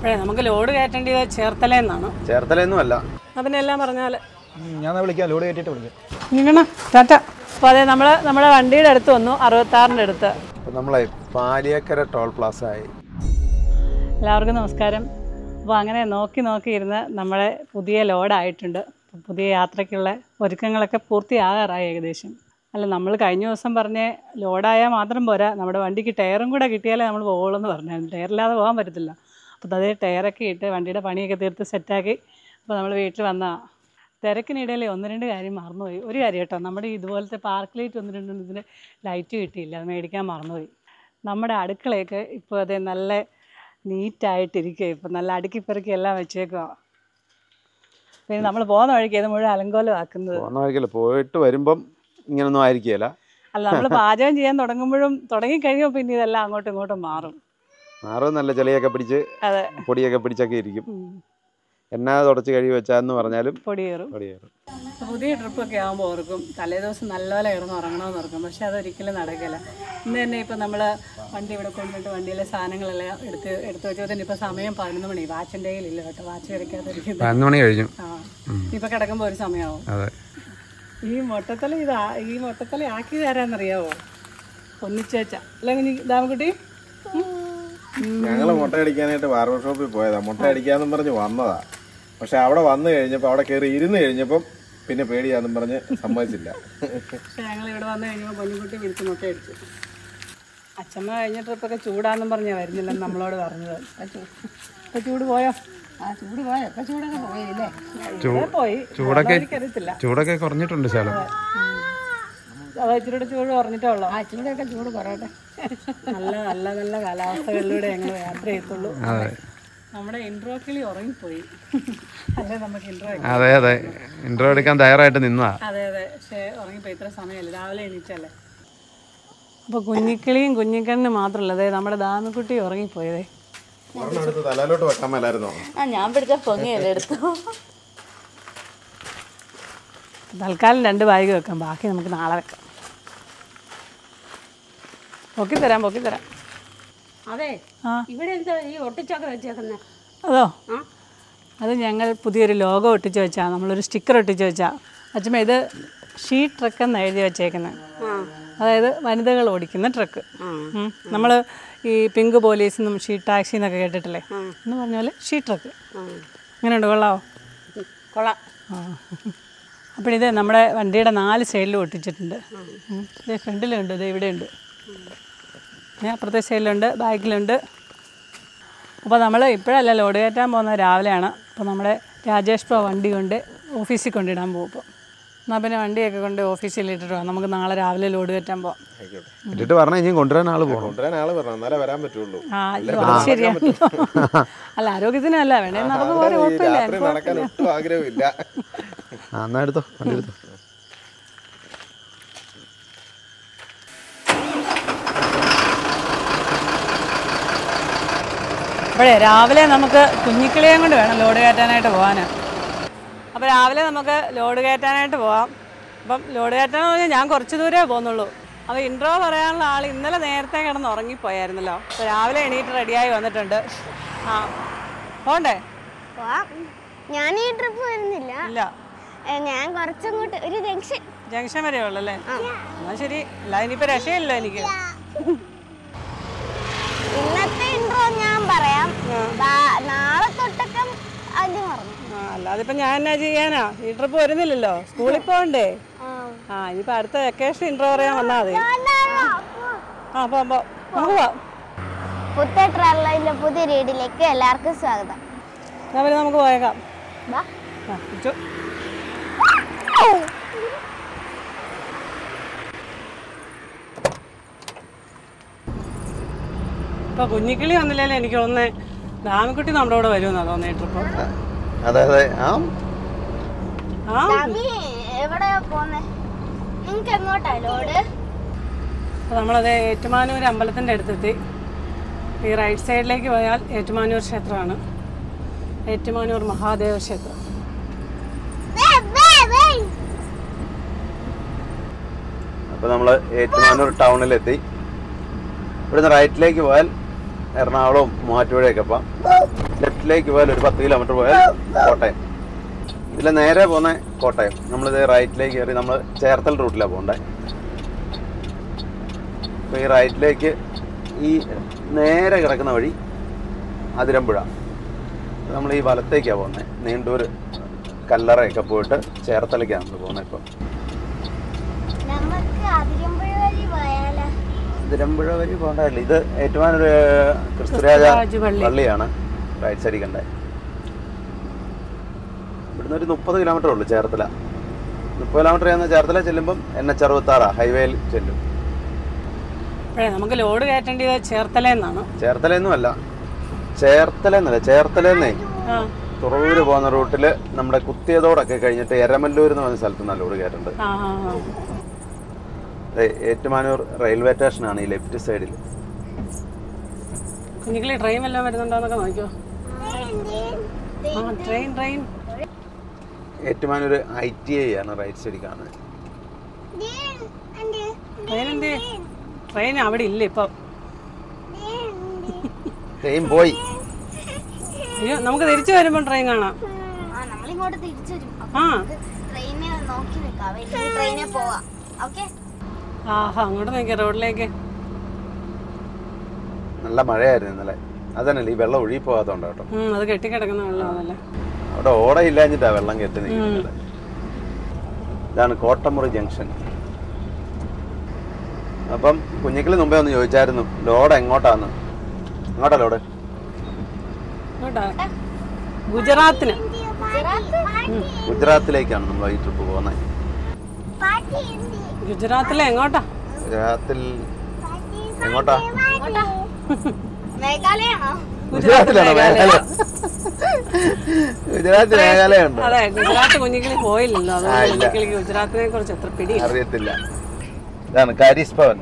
അപ്പോഴേ നമുക്ക് ലോഡ് കയറ്റേണ്ടത് ചേർത്തലേന്നാണ് ചേർത്തലയൊന്നും അല്ല അതിനെല്ലാം പറഞ്ഞാൽ ഞാൻ വിളിക്കാം ലോഡ് കയറ്റിയിട്ട് വിളിക്കാം നിങ്ങണ ടാറ്റ അപ്പോൾ അതെ നമ്മൾ നമ്മുടെ വണ്ടിയുടെ അടുത്ത് വന്നു അറുപത്താറിൻ്റെ അടുത്ത് അപ്പം നമ്മളെ പാലിയക്കര ടോൾ പ്ലാസ ആയി എല്ലാവർക്കും നമസ്കാരം അപ്പോൾ അങ്ങനെ നോക്കി നോക്കി ഇരുന്ന് നമ്മുടെ പുതിയ ലോഡായിട്ടുണ്ട് പുതിയ യാത്രയ്ക്കുള്ള ഒരുക്കങ്ങളൊക്കെ പൂർത്തിയാകാറായി ഏകദേശം അല്ല നമ്മൾ കഴിഞ്ഞ ദിവസം പറഞ്ഞ ലോഡായാൽ മാത്രം പോരാ നമ്മുടെ വണ്ടിക്ക് ടയറും കൂടെ കിട്ടിയാലേ നമ്മൾ പോകുള്ളൂ എന്ന് പറഞ്ഞായിരുന്നു ടയറില്ലാതെ പോകാൻ പറ്റത്തില്ല അപ്പോൾ അതേ ടയറൊക്കെ ഇട്ട് വണ്ടിയുടെ പണിയൊക്കെ തീർത്ത് സെറ്റാക്കി അപ്പോൾ നമ്മൾ വീട്ടിൽ വന്ന തിരക്കിനിടയിൽ ഒന്ന് രണ്ട് കാര്യം മറന്നുപോയി ഒരു കാര്യം കേട്ടോ നമ്മുടെ ഇതുപോലത്തെ പാർക്ക് ലൈറ്റ് ഒന്ന് രണ്ട് ഇതിന് ലൈറ്റ് കിട്ടിയില്ല അത് മേടിക്കാൻ മറന്നുപോയി നമ്മുടെ അടുക്കളയൊക്കെ ഇപ്പോൾ അതേ നല്ല നീറ്റായിട്ടിരിക്കുക ഇപ്പം നല്ല അടുക്കി പെറുക്കി എല്ലാം വെച്ചേക്കുക പിന്നെ നമ്മൾ പോകുന്ന വഴിക്ക് ഇത് മുഴുവൻ അലങ്കോലമാക്കുന്നത് പോകുന്ന വഴിക്കല്ല പോയിട്ട് വരുമ്പം ഇങ്ങനൊന്നും ആയിരിക്കുകയില്ല അല്ല നമ്മൾ പാചകം ചെയ്യാൻ തുടങ്ങുമ്പോഴും തുടങ്ങി കഴിയുമ്പോൾ പിന്നെ ഇതെല്ലാം അങ്ങോട്ടും ഇങ്ങോട്ടും മാറും മാറും നല്ല ചെളിയൊക്കെ പിടിച്ച് അതെ പൊടിയൊക്കെ പിടിച്ചൊക്കെ ഇരിക്കും ഉം. എന്നാ തുടച്ച് കഴുകി വെച്ചാന്ന് പറഞ്ഞാലും പൊടിയേറും പൊടിയേറും പുതിയ ട്രിപ്പൊക്കെ ആകുമ്പോൾ ഓർക്കും തലേദിവസം നല്ലപോലെ ഇറങ്ങി ഉറങ്ങണമെന്ന് ഓർക്കും പക്ഷെ അതൊരിക്കലും നടക്കില്ല ഇന്ന് തന്നെ ഇപ്പം നമ്മൾ വണ്ടി ഇവിടെ കൊണ്ടുപോയിട്ട് വണ്ടിയിലെ സാധനങ്ങളെല്ലാം എടുത്ത് എടുത്ത് വെച്ചതിന് ഇപ്പം സമയം പതിനൊന്ന് മണി വാച്ചിൻ്റെ കയ്യിലില്ല കേട്ടോ വാച്ച് വരയ്ക്കാതിരിക്കുന്നത് പതിനൊന്ന് മണി കഴിഞ്ഞു ആ ഇപ്പം കിടക്കുമ്പോൾ ഒരു സമയമാവും അതെ ഈ മൊട്ടത്തല ഇതാ ഈ മൊട്ടത്തല ആക്കി തരാന്നറിയാവോ ഒന്നിച്ചേച്ച അല്ലെങ്കിൽ ദാമക്കുട്ടി ഞങ്ങൾ മുട്ട അടിക്കാനായിട്ട് ബാർബർ ഷോപ്പിൽ പോയതാ മുട്ട അടിക്കാന്നും പറഞ്ഞ് വന്നതാ പക്ഷെ അവിടെ വന്നു കഴിഞ്ഞപ്പോൾ അവിടെ കയറി ഇരുന്ന് കഴിഞ്ഞപ്പം പിന്നെ പേടിയാന്നും പറഞ്ഞ് സമ്മതിച്ചില്ല പക്ഷെ ഞങ്ങൾ ഇവിടെ വന്നു കഴിഞ്ഞപ്പോൾ പൊന്നുകുട്ടി വിളിച്ച് മുട്ട അടിച്ചു അച്ഛമ്മ കഴിഞ്ഞ ട്രിപ്പൊക്കെ ചൂടാന്നും പറഞ്ഞാ വരുന്നില്ലെന്ന് നമ്മളോട് പറഞ്ഞത് ഇപ്പൊ ചൂട് പോയോ ആ ചൂട് പോയോ ഇപ്പൊ ചൂടൊക്കെ പോയില്ലേ ഇവിടെ പോയി ചൂടൊക്കെ- എനിക്കറിയത്തില്ല ചൂടൊക്കെ കുറഞ്ഞിട്ടുണ്ട് ശാലം അത് ഇച്ചിരി ചൂട് കുറഞ്ഞിട്ടേ ഉള്ളൂ ആ ചൂടൊക്കെ ചൂട് കുറയട്ടെ നല്ല നല്ല നല്ല കാലാവസ്ഥകളിലൂടെ ഞങ്ങൾ യാത്ര ചെയ്യത്തുള്ളൂ അതെ നമ്മുടെ ഇൻട്രോ കിളി ഉറങ്ങിപ്പോയി അല്ലേ നമുക്ക് ഇൻട്രോ അതെ അതെ ഇൻ്റർവ്യൂ എടുക്കാൻ തയ്യാറായിട്ട് നിന്നതാ അതെ അതെ പക്ഷേ ഉറങ്ങിപ്പോയി ഇത്ര സമയമല്ല രാവിലെ എണീച്ചല്ലേ അപ്പോൾ കുഞ്ഞിക്കിളിയും കുഞ്ഞിക്കണ്ണിന് മാത്രമല്ല അതെ നമ്മുടെ ദാമിക്കുട്ടി ഉറങ്ങിപ്പോയതേ ഒരെണ്ണം എടുത്ത് തലയിലോട്ട് വെക്കാൻ മേലായിരുന്നോ ആ ഞാൻ പിടിച്ച പൊങ്ങിയല്ലേ എടുത്തു തൽക്കാലം രണ്ട് ബാഗ് വെക്കാം ബാക്കി നമുക്ക് നാളെ വെക്കാം പൊക്കി തരാം പൊക്കി തരാം അതെ ആ. ഇവിടെ എന്താ ഈ ഒട്ടിച്ചൊക്കെ വെച്ചേക്കുന്നത് അതോ ആ അത് ഞങ്ങൾ പുതിയൊരു ലോഗോ ഒട്ടിച്ച് വെച്ചാൽ നമ്മളൊരു സ്റ്റിക്കർ ഒട്ടിച്ച് വെച്ചാൽ അച്ഛമ്മ ഇത് ഷീ ട്രക്ക് എന്ന് എഴുതി വെച്ചേക്കുന്നത് അതായത് വനിതകൾ ഓടിക്കുന്ന ട്രക്ക് നമ്മൾ ഈ പിങ്ക് പോലീസ് എന്നും ഷീ ടാക്സി എന്നൊക്കെ കേട്ടിട്ടില്ലേ എന്ന് പറഞ്ഞ പോലെ ഷീ ട്രക്ക് അങ്ങനെയുണ്ട് കൊള്ളാവോ കൊള്ളാം ആ അപ്പോൾ ഇത് നമ്മുടെ വണ്ടിയുടെ നാല് സൈഡിലും ഒട്ടിച്ചിട്ടുണ്ട് ഉം. ഇത് ഫ്രണ്ടിലുണ്ട് ഇത് ഇവിടെയുണ്ട് ഞാൻ അപ്പുറത്തെ സൈഡിലുണ്ട് ബാക്കിലുണ്ട് അപ്പോൾ നമ്മൾ ഇപ്പോഴല്ല ലോഡ് കയറ്റാൻ പോകുന്നത് രാവിലെയാണ് അപ്പോൾ നമ്മുടെ രാജേഷ് പ്രോ വണ്ടി കൊണ്ട് ഓഫീസിൽ കൊണ്ടിടാൻ പോകും ഇപ്പോൾ എന്നാൽ പിന്നെ വണ്ടിയൊക്കെ കൊണ്ട് ഓഫീസിൽ ഇട്ടിട്ട് പോകാം നമുക്ക് നാളെ രാവിലെ ലോഡ് കയറ്റാൻ പോവാം ആയിക്കോട്ടെ ഇട്ടിട്ട് പറഞ്ഞ ഇനി കൊണ്ടുവരാൻ ആള് പോകണം കൊണ്ടുവരാൻ ആള് പറഞ്ഞു എന്നാലേ വരാൻ പറ്റുള്ളൂ ആ അയ്യോ, അത് ശരിയാണല്ലോ അല്ല ആരോഗ്യത്തിനല്ല വേണേ നടന്നു പോകാൻ ഈ കുഴപ്പമില്ല രാത്രി നടക്കാൻ ഒട്ടും ആഗ്രഹമില്ല ആ എന്നാ എടുത്തോ വണ്ടി എടുത്തോ അപ്പോഴേ രാവിലെ നമുക്ക് കുഞ്ഞിക്കിളിയും കൊണ്ട് വേണം ലോഡ് കയറ്റാനായിട്ട് പോകാൻ അപ്പോൾ രാവിലെ നമുക്ക് ലോഡ് കയറ്റാനായിട്ട് പോവാം അപ്പം ലോഡ് കയറ്റാന്ന് പറഞ്ഞാൽ ഞാൻ കുറച്ച് ദൂരമേ പോകുന്നുള്ളൂ അപ്പോൾ ഇൻട്രോ പറയാനുള്ള ആൾ ഇന്നലെ നേരത്തെ കിടന്ന് ഉറങ്ങിപ്പോയായിരുന്നല്ലോ അപ്പോൾ രാവിലെ എണീറ്റ് റെഡിയായി വന്നിട്ടുണ്ട് ആ പോണ്ടേ ഞാൻ ഈ ട്രിപ്പ് വരുന്നില്ല ഇല്ല ഏ, ഞാൻ കുറച്ചങ്ങോട്ട് ഒരു ജംഗ്ഷൻ ജംഗ്ഷൻ വരെ ഉള്ളല്ലേ എന്നാൽ ശരി അല്ല ഇനിയിപ്പോൾ രക്ഷയില്ല എനിക്ക് ഇന്നത്തെ ഇൻട്രോ ഞാൻ പറയാം ദാ- നാളെ തൊട്ടൊക്കെ ആദ്യം പറഞ്ഞു ആ അല്ലാതെ ഇപ്പം ഞാൻ എന്നാ ചെയ്യാനാ ഈ ട്രിപ്പ് വരുന്നില്ലല്ലോ സ്കൂളിൽ പോകണ്ടേ ആ ഇനിയിപ്പോൾ അടുത്ത വെക്കേഷൻ ഇൻട്രോ പറയാൻ വന്നാൽ മതി ആ പോ പോ നമുക്ക് പോവാം പുത്തേ ട്രാവലിന്റെ പുതിയ റീഡിലേക്ക് എല്ലാവർക്കും സ്വാഗതം എന്നാ പിന്നെ നമുക്ക് പോയേക്കാം വാ. ആ ഇച്ചു. ഇപ്പൊ കുഞ്ഞിക്കിളി വന്നില്ലല്ലോ എനിക്ക് തോന്നുന്നേ ദാമിക്കുട്ടി നമ്മുടെ കൂടെ വരുമെന്നാ തോന്നുന്നത് ഈ ട്രിപ്പ് അതെ അതെ ആ ആ നീ എവിടെയാ പോന്നെ നിങ്ങക്ക് എങ്ങോട്ടാ ലോഡ് അപ്പോൾ നമ്മളത് ഏറ്റുമാനൂർ അമ്പലത്തിൻ്റെ അടുത്തെത്തി ഈ റൈറ്റ് സൈഡിലേക്ക് പോയാൽ ഏറ്റുമാനൂർ ക്ഷേത്രമാണ് ഏറ്റുമാനൂർ മഹാദേവ ക്ഷേത്രം അപ്പോൾ നമ്മൾ ഏറ്റുമാനൂർ ടൗണിലെത്തി ഇവിടുന്ന് റൈറ്റിലേക്ക് പോയാൽ എറണാകുളവും മൂവാറ്റുപുഴയൊക്കെ പോവാം ലെഫ്റ്റിലേക്ക് റൈറ്റിലേക്ക് പോയാൽ ഒരു പത്ത് കിലോമീറ്റർ പോയാൽ കോട്ടയം ഇതിൽ നേരെ പോകുന്ന കോട്ടയം നമ്മളിത് റൈറ്റിലേക്ക് കയറി നമ്മൾ ചേർത്തൽ റൂട്ടിലാണ് പോകണ്ടേ അപ്പോൾ ഈ റൈറ്റിലേക്ക് ഈ നേരെ കിടക്കുന്ന വഴി അതിരമ്പുഴ നമ്മൾ ഈ വലത്തേക്കാണ് പോകുന്നത് നീണ്ടൂർ കല്ലറയൊക്കെ പോയിട്ട് ചേർത്തലയ്ക്കാണ് നമ്മൾ പോകുന്നത് ഇപ്പം നമുക്ക് അതിരമ്പുഴ വഴി പോയാലോ അതിരമ്പുഴ വഴി പോകണ്ടല്ല ഇത് ഏറ്റുമാനൊരു ക്രിസ്തുരാജ ക്രിസ്തുരാജ് പള്ളി. പള്ളിയാണ് റൈറ്റ് സൈഡിൽ കണ്ടേ ഇവിടുന്ന് ഒരു മുപ്പത് കിലോമീറ്റർ ഉള്ളൂ ചേർത്തല മുപ്പത് കിലോമീറ്റർ ചെന്ന് ചേർത്തല ചെല്ലുമ്പം എൻ എച്ച് അറുപത്താറാ ഹൈവേയിൽ ചെല്ലും അപ്പോഴേ നമുക്ക് ലോഡ് കയറ്റേണ്ടത് ചേർത്തലേന്നാണ് ചേർത്തലയൊന്നും അല്ല ചേർത്തല എന്നല്ല ചേർത്തലെന്നേ ആ തുറവൂര് പോകുന്ന റൂട്ടിൽ നമ്മുടെ കുത്തിയതോടൊക്കെ കഴിഞ്ഞിട്ട് എരമല്ലൂർ എന്ന് പറഞ്ഞ സ്ഥലത്ത് നല്ല ലോഡ് കയറ്റുണ്ട് ആ ആ ആ. ദേ, ഏറ്റുമാനൂർ റെയിൽവേ സ്റ്റേഷനാണ് ഈ ലെഫ്റ്റ് സൈഡിൽ കുഞ്ഞിക്കിളി ട്രെയിൻ വല്ലതും വരുന്നുണ്ടോന്നൊക്കെ നോക്കിയോ ആ train train Ettumanoor I T I ആണ് റൈറ്റ് സൈഡിൽ കാണുന്നത് ട്രെയിൻ എന്ത് ട്രെയിൻ അവിടെ ഇല്ല ഇപ്പം ട്രെയിൻ പോയി അയ്യോ നമുക്ക് തിരിച്ചു വരുമ്പോൾ ട്രെയിൻ കാണാം ആ നമ്മളിങ്ങോട്ട് തിരിച്ചു വരും അപ്പൊ ആ ട്രെയിനെ നോക്കി നിൽക്കാം വലിയ ട്രെയിനെ പോവാം ഓക്കെ ആഹാ അങ്ങോട്ട് നോക്കിയ റോഡിലേക്ക് നല്ല മഴയായിരുന്നു ഇന്നലെ അതന്നല്ലേ ഈ വെള്ളം ഒഴുകി പോകാത്തതുകൊണ്ട് കേട്ടോ ഉം, അത് കെട്ടിക്കിടക്കുന്ന വെള്ളമാണല്ലേ അവിടെ ഓടയില്ലാഞ്ഞിട്ടാ വെള്ളം കെട്ടി നിൽക്കുന്നത് ഇതാണ് കോട്ടമുറി ജംഗ്ഷൻ അപ്പം കുഞ്ഞിക്കിളി മുമ്പേ ഒന്ന് ചോദിച്ചായിരുന്നു ലോഡ് എങ്ങോട്ടാന്ന് എങ്ങോട്ടാ ലോഡ് കേട്ടാ ഗുജറാത്തിന് ഗുജറാത്തിലേക്കാണ് നമ്മൾ ഈ ട്രിപ്പ് പോകുന്നത് ഗുജറാത്തിലെ എങ്ങോട്ടാ ഗുജറാത്തിൽ എങ്ങോട്ടാ മേഘാലയാണോ ഗുജറാത്തിലാണോ മേഘാലയ ഗുജറാത്തിൽ മേഘാലയ ഉണ്ടോ അതെ ഗുജറാത്ത് കുഞ്ഞിക്കിളി പോയില്ലല്ലോ ആ, അതുകൊണ്ട് ഇല്ല. കുഞ്ഞിക്കിളിക്ക് ഗുജറാത്തിനെ കുറിച്ച് എത്ര പിടി അറിയത്തില്ല ഇതാണ് കാരീസ് ഭവൻ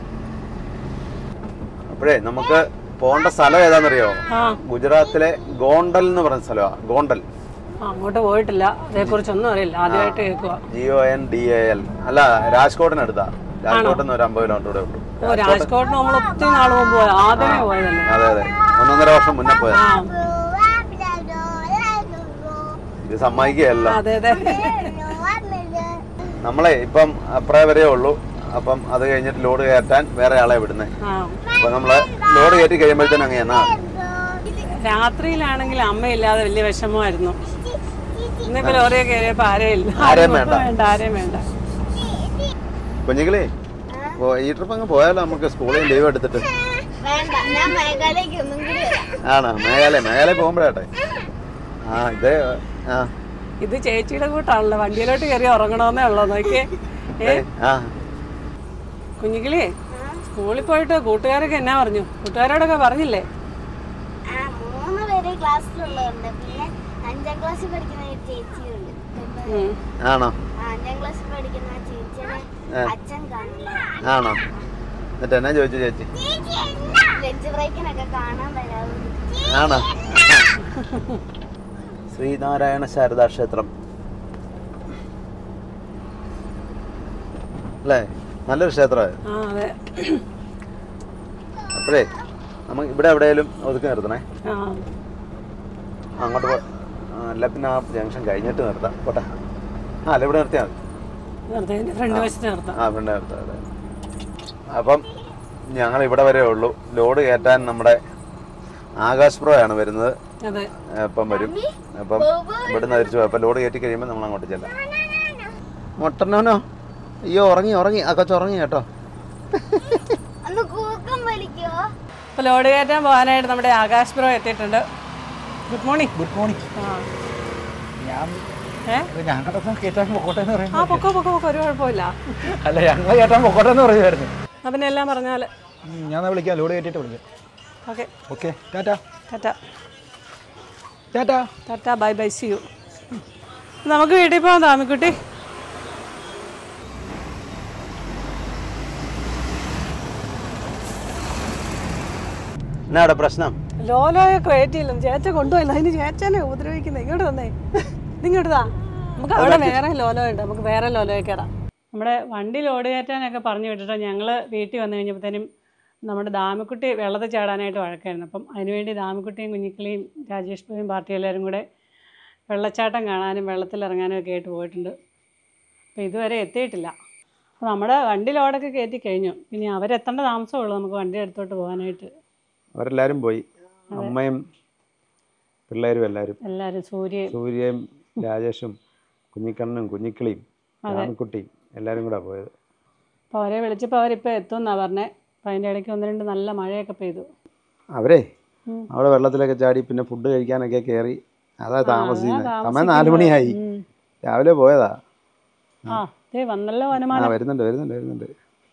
അപ്പോഴേ നമുക്ക് പോകേണ്ട സ്ഥലം ഏതാണെന്നറിയോ ആ ഗുജറാത്തിലെ ഗോണ്ടൽ എന്ന് പറയുന്ന സ്ഥലമാണ് ഗോണ്ടൽ ആ, അങ്ങോട്ട് പോയിട്ടില്ല അതേക്കുറിച്ചൊന്നും അറിയില്ല ആദ്യമായിട്ട് കേൾക്കുക G O N D A L അല്ല രാജ്കോട്ടിനടുത്താ രാജ്കോട്ടിൽ നിന്ന് ഒരു അമ്പത് കിലോമീറ്റർ കൂടെ ഉള്ളൂ ഓ രാജ്കോട്ടിന് നമ്മൾ ഒത്തിരി നാൾ മുമ്പ് പോയത് ആദ്യമേ പോയതല്ലേ അതെ അതെ ഒന്നൊന്നര വർഷം മുന്നേ പോയത് ആ ഇത് സമ്മതിക്കുകയല്ല അതെ അതെ നമ്മളെ ഇപ്പം അപ്പറേ വരെ ഉള്ളൂ അപ്പം അത് കഴിഞ്ഞിട്ട് ലോഡ് കയറ്റാൻ വേറെ ആളെ വിടുന്നത് ആ അപ്പൊ നമ്മള് ലോഡ് കയറ്റി കഴിയുമ്പോഴത്തേനും അങ്ങനെയാ രാത്രിയിലാണെങ്കിൽ അമ്മയില്ലാതെ വലിയ വിഷമമായിരുന്നു ഇന്നിപ്പോ ലോറിയെ കയറിയപ്പോ ആരെയും ഇല്ല ആരെയും വേണ്ട. വേണ്ട ആരെയും വേണ്ട കുഞ്ഞികളെ ഈ ട്രിപ്പ് അങ്ങ് പോയാലോ നമുക്ക് സ്കൂളിൽ ലീവ് എടുത്തിട്ട് വേണ്ട ഞാൻ മേഘാലയ്ക്ക് ഒന്നും കൂടി വരാം ആണോ മേഘാലയ മേഘാലയ പോകുമ്പോഴാട്ടെ ആ ഇത് ആ ഇത് ചേച്ചിയുടെ കൂട്ടാണല്ലോ വണ്ടിയിലോട്ട് കയറി ഉറങ്ങണമെന്നേ ഉള്ളൂ നോക്കിയേ ഏ ആ കുഞ്ഞിക്കിളി സ്കൂളിൽ പോയിട്ട് കൂട്ടുകാരൊക്കെ എന്നാ പറഞ്ഞു കൂട്ടുകാരോടൊക്കെ പറഞ്ഞില്ലേ ആ മൂന്ന് പേര് ക്ലാസ്സിലുള്ളതുണ്ട് പിന്നെ അഞ്ചാം ക്ലാസ്സിൽ പഠിക്കുന്ന ഒരു ചേച്ചിയുണ്ട് ഇപ്പൊ ഉം. ആണോ ആ, അഞ്ചാം ക്ലാസ്സിൽ പഠിക്കുന്ന ആ ചേച്ചിയുടെ അച്ഛൻ കാണില്ല ആണോ എന്നിട്ട് എന്നാ ചോദിച്ചു ചേച്ചി ലഞ്ച് ബ്രേക്കിനൊക്കെ കാണാൻ വരാറുണ്ട് ആണോ ശ്രീനാരായണ ശാരദാ ക്ഷേത്രം അല്ലേ നല്ലൊരു ക്ഷേത്രമാണ് ആ അതെ അപ്പോഴേ നമുക്ക് ഇവിടെ എവിടെയെങ്കിലും ഒതുക്കി നിർത്തണേ ആ അങ്ങോട്ട് പോ ആ, അല്ല പിന്നെ ആ ജംഗ്ഷൻ കഴിഞ്ഞിട്ട് നിർത്താം പോട്ടെ ആ അല്ല ഇവിടെ നിർത്തിയാൽ മതി വെറുതെ ഫ്രണ്ട് വശത്ത് നിർത്താം ആ പിന്നെ നിർത്താം അതെ അപ്പം ഞങ്ങൾ ഇവിടെ വരെ ഉള്ളൂ ലോഡ് കയറ്റാൻ നമ്മുടെ ആകാശ് പ്രോ ആണ് വരുന്നത് അതെ അപ്പം വരും അപ്പം ഇവിടുന്ന് തിരിച്ചു പോയി അപ്പം ലോഡ് കയറ്റി കഴിയുമ്പോൾ നമ്മൾ അങ്ങോട്ട് ചെല്ലാം മൊട്ടനോനോ അയ്യോ ഉറങ്ങി ഉറങ്ങി ആ കൊച്ചു ഉറങ്ങി കേട്ടോ ഒന്ന് കൂക്കം വലിക്കോ ഇപ്പോൾ ലോഡ് കയറ്റാൻ പോകാനായിട്ട് നമ്മുടെ ആകാശ് ബ്രോ എത്തിയിട്ടുണ്ട് ഗുഡ് മോർണിംഗ് ഗുഡ് മോർണിംഗ് ആ ഞാൻ ഏ ഞങ്ങളുടെ കേട്ടാൻ പൊക്കോട്ടെ എന്ന് ആ പറയുന്നത് പൊക്കോ പൊക്കോ പൊക്കോ ഒരു കുഴപ്പമില്ല അല്ല ഞങ്ങൾ കേട്ടാൻ പൊക്കോട്ടെ എന്ന് പറയുമായിരുന്നു അപ്പം പിന്നെ എല്ലാം പറഞ്ഞാൽ ഉം, ഞാൻ എന്നാ വിളിക്കാം ലോഡ് കയറ്റിയിട്ട് വിളിക്കാം okay okay tata tata tata tata bye bye see you നമുക്ക് വീട്ടിൽ പോകാം താമിക്കുട്ടി എന്നാ അവിടെ പ്രശ്നം ലോലോയൊക്കെ കയറ്റിയില്ല ചേച്ച കൊണ്ടുപോയില്ല അതിന് ചേച്ചനെ ഉപദ്രവിക്കുന്നത് ഇങ്ങോട്ട് വന്നേ ഇതിങ്ങോട്ട് താ നമുക്ക് അവിടെ വേറെ ലോലോ ഉണ്ട് നമുക്ക് വേറെ ലോലോയെ കയറാം നമ്മുടെ വണ്ടി ലോഡ് കയറ്റാനൊക്കെ പറഞ്ഞു വിട്ടിട്ട് ഞങ്ങൾ വീട്ടിൽ വന്നു കഴിഞ്ഞപ്പോഴത്തേനും നമ്മുടെ ദാമിക്കുട്ടി വെള്ളത്തിൽ ചാടാനായിട്ട് വഴക്കായിരുന്നു അപ്പം അതിനുവേണ്ടി ദാമിക്കുട്ടിയും കുഞ്ഞിക്കിളിയും രാജേഷ് ബാബുയും പാർട്ടി എല്ലാവരും കൂടെ വെള്ളച്ചാട്ടം കാണാനും വെള്ളത്തിലിറങ്ങാനും ഒക്കെ ആയിട്ട് പോയിട്ടുണ്ട് അപ്പോൾ ഇതുവരെ എത്തിയിട്ടില്ല അപ്പോൾ നമ്മുടെ വണ്ടി ലോഡൊക്കെ കയറ്റി കഴിഞ്ഞു പിന്നെ അവരെത്തേണ്ട താമസമുള്ളൂ നമുക്ക് വണ്ടി അടുത്തോട്ട് പോകാനായിട്ട് അവരെല്ലാവരും പോയി അമ്മയും പിള്ളേരും എല്ലാവരും എല്ലാവരും സൂര്യ സൂര്യയും രാജേഷും കുഞ്ഞിക്കണ്ണനും കുഞ്ഞിക്കിളിയും രാമക്കുട്ടിയും എല്ലാവരും കൂടെ പോയത് അപ്പോൾ അവരെ വിളിച്ചപ്പോൾ അവരിപ്പോൾ എത്തുമെന്നാണ് പറഞ്ഞത് അപ്പോൾ അതിൻ്റെ ഇടയ്ക്ക് ഒന്ന് രണ്ട് നല്ല മഴയൊക്കെ പെയ്തു അവരെ ഉം. അവിടെ വെള്ളത്തിലൊക്കെ ചാടി പിന്നെ ഫുഡ് കഴിക്കാനൊക്കെ കയറി അതാ താമസിക്കുന്നത് അതാ സമയം നാല് മണിയായി ഉം. രാവിലെ പോയതാ ആ ദേ വന്നല്ലോ ആ വനമാല വരുന്നുണ്ട് വരുന്നുണ്ട് വരുന്നുണ്ട്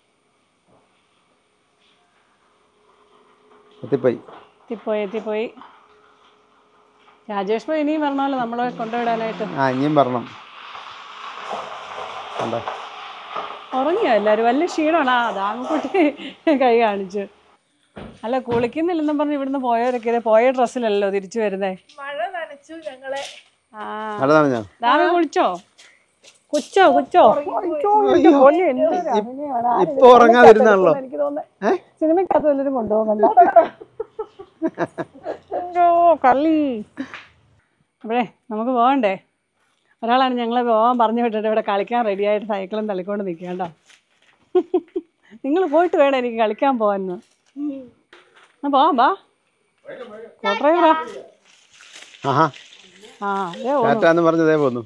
എത്തിപ്പോയി എത്തിപ്പോയി എത്തിപ്പോയി രാജേഷ് ഭായി ഇനിയും പറഞ്ഞല്ലോ നമ്മളെ കൊണ്ടുവിടാനായിട്ട് ആ ഇനിയും വരണം കണ്ടോ ഉറങ്ങിയോ എല്ലാവരും വലിയ ക്ഷീണമാണ് ആ ദാമക്കുട്ടി കൈ കാണിച്ചു അല്ല കുളിക്കുന്നില്ലെന്നും പറഞ്ഞ് ഇവിടുന്ന് പോയവരൊക്കെ ഇതേ പോയ ഡ്രസ്സിലല്ലോ തിരിച്ചു വരുന്നേ ആ അവിടെ നനഞ്ഞോ ദാമ കുളിച്ചോ കുച്ചോ കുച്ചോ ഇപ്പൊ ഉറങ്ങാതിരുന്നാണല്ലോ എനിക്ക് തോന്നുന്നത് സിനിമക്കകത്ത് വല്ലവരും കൊണ്ടുപോകുന്നുണ്ടോ അയ്യോ കള്ളി അപ്പോഴേ നമുക്ക് പോകണ്ടേ ഒരാളാണ് ഞങ്ങളെ പോകാൻ പറഞ്ഞു വിട്ടിട്ട് ഇവിടെ കളിക്കാൻ റെഡിയായിട്ട് സൈക്കിളും തള്ളിക്കൊണ്ട് നിൽക്കുക കേട്ടോ നിങ്ങൾ പോയിട്ട് വേണം എനിക്ക് കളിക്കാൻ പോകാൻ എന്നാ പോവാം ബാ കോട്ടറയുവാ ആഹാ ആ അതേ ഓ ടാറ്റാന്ന് പറഞ്ഞതേ പോന്നു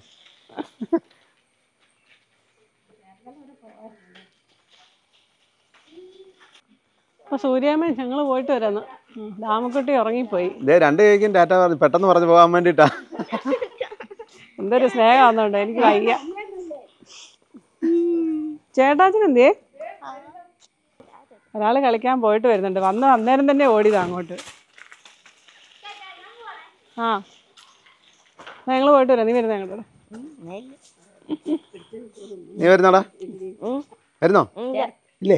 അപ്പോൾ സൂര്യാമ്മ ഞങ്ങൾ പോയിട്ട് വരാന്ന് ഉം, ദാമക്കുട്ടി ഉറങ്ങിപ്പോയി ഇതേ രണ്ട് കൈക്കും ടാറ്റ പറഞ്ഞു പെട്ടെന്ന് പറഞ്ഞു പോകാൻ വേണ്ടിട്ടാ എന്തൊരു സ്നേഹം വന്നുണ്ട് എനിക്ക് വയ്യ ചേട്ടാച്ചൻ എന്തേ ഒരാൾ കളിക്കാൻ പോയിട്ട് വരുന്നുണ്ട് വന്ന് അന്നേരം തന്നെ ഓടിയതാ അങ്ങോട്ട് ആ ഞങ്ങൾ പോയിട്ട് വരാം നീ വരുന്ന അങ്ങോട്ട് നീ വരുന്നോടാ വരുന്നോ ഇല്ലേ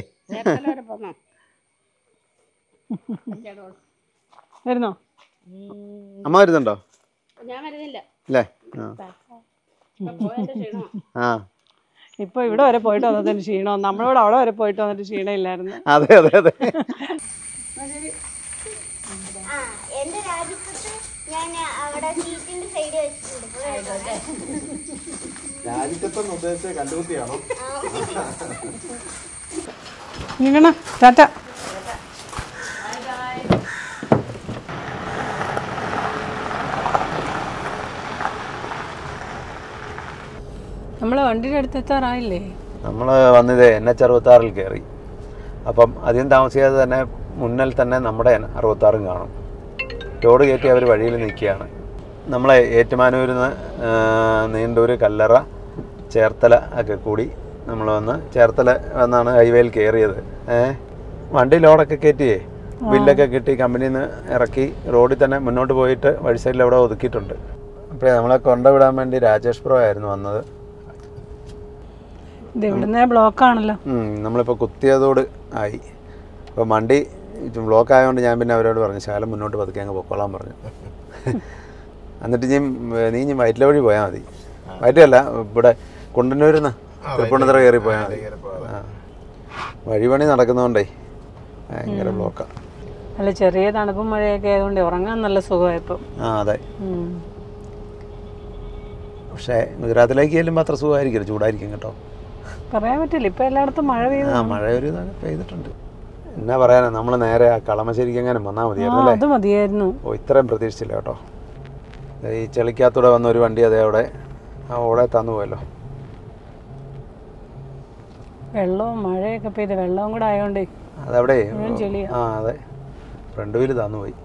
വരുന്നോ അമ്മ വരുന്നുണ്ടോ ഞാൻ വരുന്നില്ല ഇല്ലേ ആ പോയതിന്റെ ക്ഷീണമാ. ആ ഇപ്പൊ ഇവിടെ വരെ പോയിട്ട് വന്നതിന് ക്ഷീണം നമ്മളോട് അവിടെ വരെ പോയിട്ട് വന്നിട്ട് ക്ഷീണമില്ലായിരുന്നു അതെ അതെ അതെ ആ എന്റെ രാജ്യത്ത് ഞാൻ അവിടെ സീറ്റിന്റെ സൈഡ് വെച്ചിട്ടുണ്ട് പോയി എടുത്തോട്ടെ. രാജിക്കത്തെന്ന് ഉദ്ദേശിച്ച കണ്ടുകുത്തിയാണോ ഇങ്ങനെ ടാറ്റ നമ്മൾ വണ്ടിയുടെ അടുത്ത് എത്താറായില്ലേ നമ്മൾ വന്നത് എൻ എച്ച് അറുപത്താറിൽ കയറി അപ്പം അധികം താമസിയാതെ തന്നെ മുന്നിൽ തന്നെ നമ്മുടെ അറുപത്താറും കാണും റോഡ് കയറ്റി അവർ വഴിയിൽ നിൽക്കുകയാണ് നമ്മളെ ഏറ്റുമാനൂരിൽ നിന്ന് നീണ്ടൂർ കല്ലറ ചേർത്തല ഒക്കെ കൂടി നമ്മൾ വന്ന് ചേർത്തല വന്നാണ് ഹൈവേയിൽ കയറിയത് ഏ വണ്ടി ലോഡൊക്കെ കയറ്റിയേ ബില്ലൊക്കെ കിട്ടി കമ്പനിയിൽ നിന്ന് ഇറക്കി റോഡിൽ തന്നെ മുന്നോട്ട് പോയിട്ട് വഴി സൈഡിൽ അവിടെ ഒതുക്കിയിട്ടുണ്ട് അപ്പോഴേ നമ്മളെ കൊണ്ടുവിടാൻ വേണ്ടി രാജേഷ് പ്രോ ആയിരുന്നു വന്നത് ഇത് ഇവിടുന്ന് ബ്ലോക്ക് ആണല്ലോ ഉം, നമ്മളിപ്പോൾ കുത്തിയതോട് ആയി അപ്പോൾ വണ്ടി ബ്ലോക്ക് ആയതുകൊണ്ട് ഞാൻ പിന്നെ അവരോട് പറഞ്ഞു ശാലം മുന്നോട്ട് പതുക്കെ അങ്ങ് പൊക്കോളാൻ പറഞ്ഞു എന്നിട്ട് ഞാൻ നീ ഇനി വയറ്റില വഴി പോയാൽ മതി വയറ്റല്ല ഇവിടെ കുണ്ടന്നൂരിൽ നിന്ന് തൃപ്പൂണിത്തറ കയറി പോയാൽ മതി ആ വഴിപണി നടക്കുന്നതുകൊണ്ടേ ഭയങ്കര ബ്ലോക്കാണ് അല്ല ചെറിയ തണുപ്പും മഴയൊക്കെ ആയതുകൊണ്ട് ഉറങ്ങാൻ നല്ല സുഖമായി ഇപ്പം ആ അതെ ഉം. പക്ഷേ ഗുജറാത്തിലേക്ക് ചെല്ലുമ്പോൾ അത്ര സുഖമായിരിക്കില്ല ചൂടായിരിക്കും കേട്ടോ പറയാൻ പറ്റില്ല ഇപ്പം എല്ലായിടത്തും മഴ പെയ്തു ആ മഴ ഒരു ഇതൊക്കെ പെയ്തിട്ടുണ്ട് എന്നാ പറയാനാ നമ്മൾ നേരെ ആ കളമശ്ശേരിക്ക് എങ്ങനെ വന്നാൽ ആ മതിയായിരുന്നു അല്ലേ അത് മതിയായിരുന്നു ഓ ഇത്രയും പ്രതീക്ഷിച്ചില്ല കേട്ടോ ദേ ഈ ചെളിക്കകത്തൂടെ വന്ന ഒരു വണ്ടി അതേ അവിടെ ആ ഓടെ തന്നു പോയല്ലോ വെള്ളവും മഴയൊക്കെ പെയ്ത് വെള്ളവും കൂടെ ആയതുകൊണ്ട് അതവിടെ മുഴുവൻ ചെളിയാ. ആ അതെ ഫ്രണ്ട് വീല് തന്നു പോയി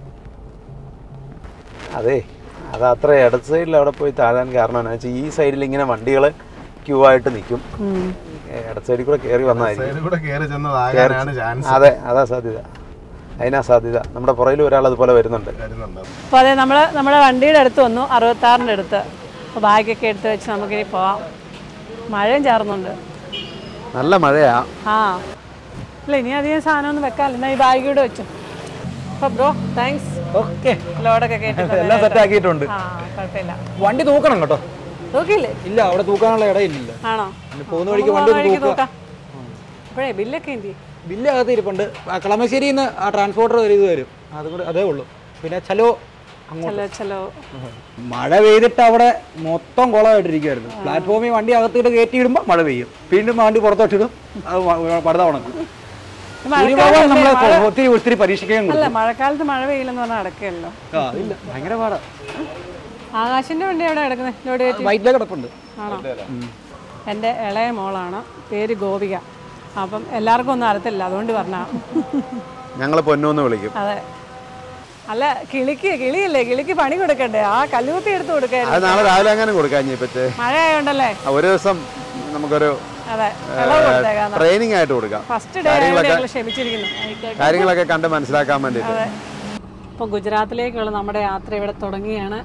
അതെ അത് അത്ര ഇടത് സൈഡിൽ അവിടെ പോയി താഴാൻ കാരണം എന്നാ വെച്ചാൽ ഈ സൈഡിൽ ഇങ്ങനെ വണ്ടികൾ ക്യൂ ആയിട്ട് നിൽക്കും ഇടത് സൈഡിൽ കൂടെ കയറി വന്നതായിരിക്കും സൈഡിൽ കൂടെ കയറി ചെന്നതാകാനാണ് ചാൻസ് അതെ അതാ സാധ്യത അതിനാ സാധ്യത നമ്മുടെ പുറകിൽ ഒരാൾ അതുപോലെ വരുന്നുണ്ട് വരുന്നുണ്ട് അപ്പോൾ അതെ നമ്മൾ നമ്മുടെ വണ്ടിയുടെ അടുത്ത് വന്നു അറുപത്താറിൻ്റെ അടുത്ത് അപ്പോൾ ബാഗൊക്കെ എടുത്ത് വെച്ച് നമുക്കിനി പോവാം മഴയും ചാറുന്നുണ്ട് നല്ല മഴയാ ആ ഇല്ല ഇനി അധികം സാധനമൊന്നും വെക്കാമല്ലോ എന്നാൽ ഈ ബാഗ് കൂടെ വെച്ചു അപ്പോൾ ബ്രോ താങ്ക്സ് ഓക്കെ ലോഡൊക്കെ കേട്ടി എല്ലാം സെറ്റ് ആക്കിയിട്ടുണ്ട് ആ കുഴപ്പമില്ല വണ്ടി തൂക്കണം കേട്ടോ നോക്കിയില്ലേ ഇല്ല അവിടെ തൂക്കാനുള്ള ഇടയില്ല ആണോ പിന്നെ പോകുന്ന വഴിക്ക് വണ്ടി ഒന്ന് വഴിക്ക് തൂക്കുക നോക്കാം അപ്പോഴേ ബില്ലൊക്കെ എന്തി ബില്ല് അകത്ത് ഇരിപ്പുണ്ട് ആ കളമശ്ശേരിയിൽ നിന്ന് ആ ട്രാൻസ്പോർട്ടർ ഒരു ഇത് വരും അതും കൂടെ അതേ ഉള്ളൂ പിന്നെ ചലോ അങ്ങോട്ട് ചില ചില മഴ പെയ്തിട്ട് അവിടെ മൊത്തം കുളമായിട്ടിരിക്കുമായിരുന്നു പ്ലാറ്റ്ഫോമിൽ വണ്ടി അകത്തിട്ട് കയറ്റി ഇടുമ്പോൾ മഴ പെയ്യും വീണ്ടും വണ്ടി പുറത്തോട്ടിടും അത് വ- പടുത ഉണക്കും ഭൂരിഭാഗം നമ്മളെ ഒത്തിരി ഒത്തിരി പരീക്ഷിക്കാൻ അല്ല മഴക്കാലത്ത് മഴ പെയ്യില്ലെന്ന് പറഞ്ഞാൽ അടക്കല്ലോ ആ ഇല്ല ഭയങ്കര പാടാ ആകാശിന്റെ വണ്ടി എവിടെ കിടക്കുന്നത് ലോഡ് കയറ്റി വൈറ്റിലെ കിടപ്പുണ്ട് ആണോ എൻ്റെ ഇളയ മോളാണ് പേര് ഗോപിക അപ്പം എല്ലാവർക്കും ഒന്നും അറിയത്തില്ല അതുകൊണ്ട് പറഞ്ഞാ ഞങ്ങൾ പൊന്നൂന്ന് വിളിക്കും അതെ അല്ല കിളിക്ക് കിളിയില്ലേ കിളിക്ക് പണി കൊടുക്കണ്ടേ ആ കല്ലുകുത്തി എടുത്ത് കൊടുക്കായിരുന്നു അത് നാളെ രാവിലെ അങ്ങനെ കൊടുക്കാം ഇനി പറ്റേ മഴ ആയതുകൊണ്ടല്ലേ ഒരു ദിവസം നമുക്കൊരു അതെ ഇളവ് കൊടുത്തേക്കാം ട്രെയിനിങ് ആയിട്ട് കൊടുക്കാം ഫസ്റ്റ് ഡേ ആയതുകൊണ്ട് ഞങ്ങൾ ക്ഷമിച്ചിരിക്കുന്നു കാര്യങ്ങളൊക്കെ കണ്ട് മനസ്സിലാക്കാൻ വേണ്ടിയിട്ട് അതെ ഇപ്പോൾ ഗുജറാത്തിലേക്കുള്ള നമ്മുടെ യാത്ര ഇവിടെ തുടങ്ങിയാണ്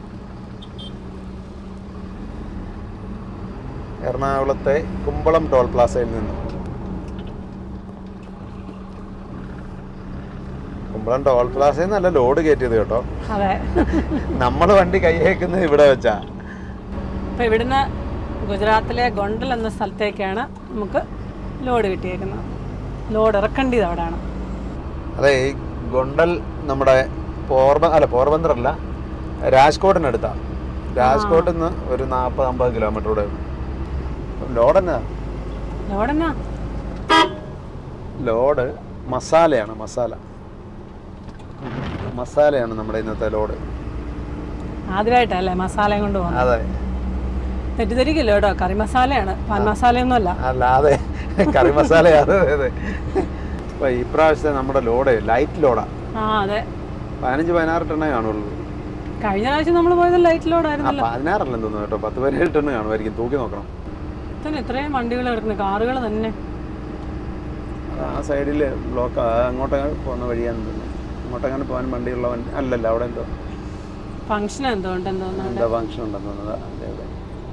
എറണാകുളത്തെ കുമ്പളം ടോൾ പ്ലാസയിൽ നിന്ന് കുമ്പളം ടോൾ പ്ലാസയിൽ നിന്നല്ല ലോഡ് കയറ്റിയത് കേട്ടോ അതെ നമ്മൾ വണ്ടി കൈയേക്കുന്നത് ഇവിടെ വെച്ചാ അപ്പോൾ ഇവിടുന്ന് ഗുജറാത്തിലെ ഗൊണ്ടൽ എന്ന സ്ഥലത്തേക്കാണ് നമുക്ക് ലോഡ് കിട്ടിയേക്കുന്നത് ലോഡ് ഇറക്കേണ്ടത് അവിടെയാണ് അതെ ഈ ഗൊണ്ടൽ നമ്മുടെ പോർബ അല്ല പോർബന്ദർ അല്ല രാജ്കോട്ടിനടുത്താ രാജ്കോട്ടിൽ നിന്ന് ഒരു നാൽപ്പത് അമ്പത് കിലോമീറ്റർ കൂടെ ലോഡ് എന്നാ ലോഡ് എന്നാ ലോഡ് മസാലയാണ് മസാല മസാലയാണ് നമ്മുടെ ഇന്നത്തെ ലോഡ് ആദ്യമായിട്ടല്ലേ മസാലയും കൊണ്ട് പോകുന്നത് അതെ തെറ്റിദ്ധരിക്കില്ല കേട്ടോ കറി മസാലയാണ് പാൻ മസാലയൊന്നും അല്ല അല്ലാതെ കറി മസാല അതെ അതെ അപ്പൊ ഈ പ്രാവശ്യത്തെ നമ്മുടെ ലോഡ് ലൈറ്റ് ലോഡാ ആ അതെ പതിനഞ്ച് പതിനാറ് ടണ്ണേ കാണുള്ളൂ കഴിഞ്ഞ പ്രാവശ്യം നമ്മൾ പോയത് ലൈറ്റ് ആ ലോഡായിരുന്നല്ലോ പതിനാറല്ലെന്ന് തോന്നുന്നു കേട്ടോ പത്ത് പതിനേഴ് ടണ്ണ് കാണുമായിരിക്കും തൂക്കി നോക്കണം തന്നെ ഇത്രയും വണ്ടികൾ കിടക്കുന്നത് കാറുകൾ തന്നെ ആ സൈഡിൽ ബ്ലോക്ക് അങ്ങോട്ടങ്ങനെ പോകുന്ന വഴിയാന്ന് തോന്നുന്നു അങ്ങോട്ടങ്ങനെ പോകാൻ വണ്ടിയുള്ള വണ്ടി അല്ലല്ല അവിടെ എന്തോ ഫംഗ്ഷൻ എന്തോ ഉണ്ടെന്ന് തോന്നുന്നുണ്ട് എന്താ ഫംഗ്ഷൻ ഉണ്ടെന്ന് തോന്നുന്നത് അതെ അതെ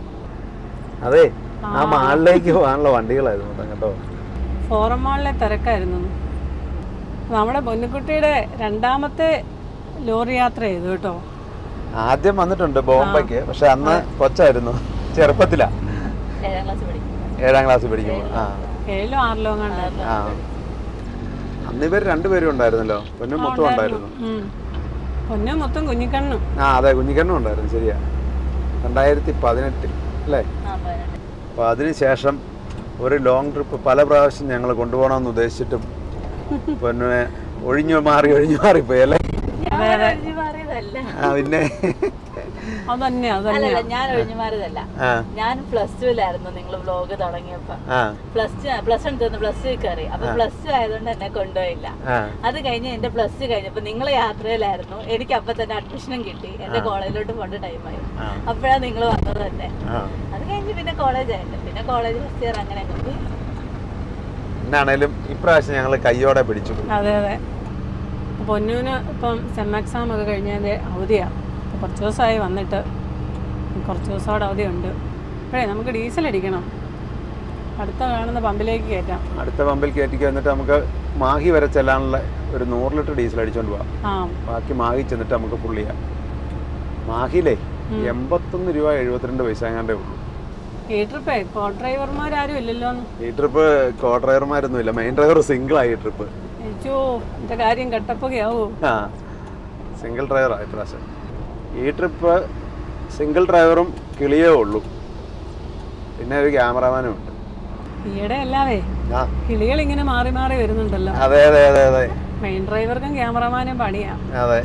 അതെ ആ മാളിലേക്ക് പോകാനുള്ള വണ്ടികളായിരുന്നു മൊത്തം കേട്ടോ ഫോറം മാളിലെ തിരക്കായിരുന്നു നമ്മുടെ പൊന്നുകുട്ടിയുടെ രണ്ടാമത്തെ ലോറി യാത്ര ചെയ്തു കേട്ടോ ആദ്യം വന്നിട്ടുണ്ട് ബോംബെക്ക് പക്ഷെ അന്ന് കൊച്ചായിരുന്നു ചെറുപ്പത്തിലാ ഏഴാം ക്ലാസ് പഠിക്കും ഏഴാം ക്ലാസ്സിൽ പഠിക്കുമ്പോൾ ആ ഏഴിലോ ആറിലോ കണ്ടായിരുന്നു ആ അന്ന് ഇവർ രണ്ടുപേരും ഉണ്ടായിരുന്നല്ലോ പൊന്നും മൊത്തം ഉണ്ടായിരുന്നു പൊന്നും മൊത്തം കുഞ്ഞിക്കണ്ണും ആ അതെ കുഞ്ഞിക്കണ്ണും ഉണ്ടായിരുന്നു ശരിയാ രണ്ടായിരത്തി പതിനെട്ടിൽ അല്ലേ ആ പതിനെട്ട് അപ്പോൾ അതിനുശേഷം ഒരു ലോങ് ട്രിപ്പ് പല പ്രാവശ്യം ഞങ്ങൾ കൊണ്ടുപോകണമെന്ന് ഉദ്ദേശിച്ചിട്ടും പൊന്നെ ഒഴിഞ്ഞു മാറി ഒഴിഞ്ഞു മാറിപ്പോയി അല്ലേ ഞാൻ ഒഴിഞ്ഞു മാറിയതല്ല ആ പിന്നെ അത് തന്നെയാ അത് തന്നെയാ അല്ലല്ല ഞാൻ ഒഴിഞ്ഞു മാറിയതല്ല ആ ഞാൻ പ്ലസ് ടുവിലായിരുന്നു നിങ്ങൾ വ്ലോഗ് തുടങ്ങിയപ്പോ ആ പ്ലസ് ടു പ്ലസ് വൺ തീർന്നു പ്ലസ് ടു കയറി അപ്പൊ പ്ലസ് ടു ആയതുകൊണ്ട് എന്നെ കൊണ്ടുപോയില്ല ആ അത് കഴിഞ്ഞ് എന്റെ പ്ലസ് ടു കഴിഞ്ഞപ്പോ നിങ്ങൾ യാത്രയിലായിരുന്നു എനിക്ക് അപ്പൊ തന്നെ അഡ്മിഷനും കിട്ടി എന്റെ കോളേജിലോട്ട് പോകേണ്ട ടൈമായി ആ. അപ്പോഴാണ് നിങ്ങൾ വന്നത് തന്നെ ആ അത് കഴിഞ്ഞ് പിന്നെ കോളേജ് ആയിട്ട് പിന്നെ കോളേജ് ഫസ്റ്റ് ഇയർ അങ്ങനെ അങ്ങ് പോയി. എന്നാണേലും ഇപ്രാവശ്യം ഞങ്ങൾ കയ്യോടെ പിടിച്ചു അതെ അതെ പൊന്നൂന് ഇപ്പം സെം എക്സാം ഒക്കെ കഴിഞ്ഞതിൻ്റെ അവധിയാണ് അപ്പോൾ കുറച്ച് ദിവസമായി വന്നിട്ട് കുറച്ച് ദിവസത്തോടെ അവധിയുണ്ട് അപ്പോഴേ നമുക്ക് ഡീസൽ അടിക്കണം അടുത്ത കാണുന്ന പമ്പിലേക്ക് കയറ്റാം അടുത്ത പമ്പിൽ കയറ്റിക്ക് വന്നിട്ട് നമുക്ക് മാഹി വരെ ചെല്ലാനുള്ള ഒരു നൂറ് ലിറ്റർ ഡീസൽ അടിച്ചോണ്ട് പോവാം ആ ബാക്കി മാഹി ചെന്നിട്ട് നമുക്ക് ഫുൾ ചെയ്യാം മാഹിയിലേ എൺപത്തൊന്ന് രൂപ എഴുപത്തിരണ്ട് പൈസ എങ്ങാണ്ടേ ഉള്ളൂ ഈ ട്രിപ്പേ കോ ഡ്രൈവർമാരും ഇല്ലല്ലോ ഈ ട്രിപ്പ് കോ ഡ്രൈവർമാരൊന്നും ഇല്ല മെയിൻ ഡ്രൈവർ സിംഗിൾ ആയി ഈ ട്രിപ്പ് ഏച്ചോ എൻ്റെ കാര്യം കെട്ടപ്പൊക്കെയാവോ ആ സിംഗിൾ ഡ്രൈവറാണ് ഇപ്രാവശ്യം ഈ ട്രിപ്പ് സിംഗിൾ ഡ്രൈവറും കിളിയേ ഉള്ളൂ പിന്നെ ഒരു ക്യാമറമാനും ഉണ്ട് ഈയിടെ അല്ലാവേ ആ കിളികൾ ഇങ്ങനെ മാറി മാറി വരുന്നുണ്ടല്ലോ അതെ അതെ അതെ അതെ മെയിൻ ഡ്രൈവർക്കും ക്യാമറമാനും പണിയാ അതെ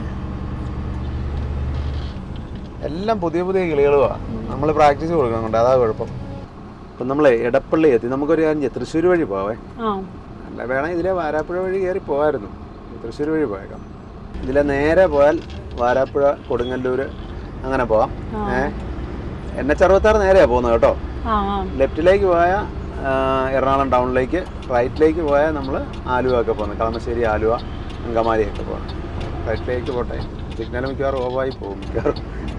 എല്ലാം പുതിയ പുതിയ കിളികളുമാണ് നമ്മൾ പ്രാക്ടീസ് കൊടുക്കണം കൊണ്ട് അതാ കുഴപ്പം അപ്പം നമ്മൾ എടപ്പള്ളി എത്തി നമുക്കൊരു കാര്യം ചെയ്യാം തൃശ്ശൂർ വഴി പോവേ ആ അല്ല വേണം ഇതിലെ വാരാപ്പുഴ വഴി കയറി പോകായിരുന്നു തൃശ്ശൂർ വഴി പോയേക്കാം ഇതിലെ നേരെ പോയാൽ വാരാപ്പുഴ കൊടുങ്ങല്ലൂർ അങ്ങനെ പോവാം ഏ എൻ എച്ച് അറുപത്താറ് നേരെയാണ് പോകുന്നത് കേട്ടോ ആ ആ ലെഫ്റ്റിലേക്ക് പോയാൽ എറണാകുളം ടൗണിലേക്ക് റൈറ്റിലേക്ക് പോയാൽ നമ്മൾ ആലുവ ഒക്കെ പോകുന്നത് കളമശ്ശേരി ആലുവ അങ്കമാലിയൊക്കെ പോകണം റൈറ്റിലേക്ക് പോട്ടെ സിഗ്നൽ മിക്കവാറും ഓഫായി പോകും മിക്കവാറും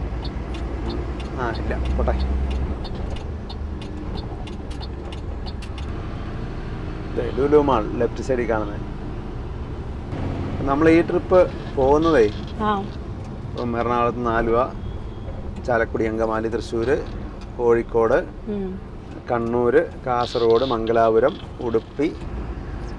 ആ ഇല്ല പോട്ടെ ദേ, ലുലു മാൾ ലെഫ്റ്റ് സൈഡിൽ കാണുന്നത് നമ്മൾ ഈ ട്രിപ്പ് പോകുന്നതേ ആ ഇപ്പം എറണാകുളത്ത് നിന്ന് ആലുവ ചാലക്കുടി അങ്കമാലി തൃശ്ശൂർ കോഴിക്കോട് ഉം. കണ്ണൂർ കാസർഗോഡ് മംഗലാപുരം ഉടുപ്പി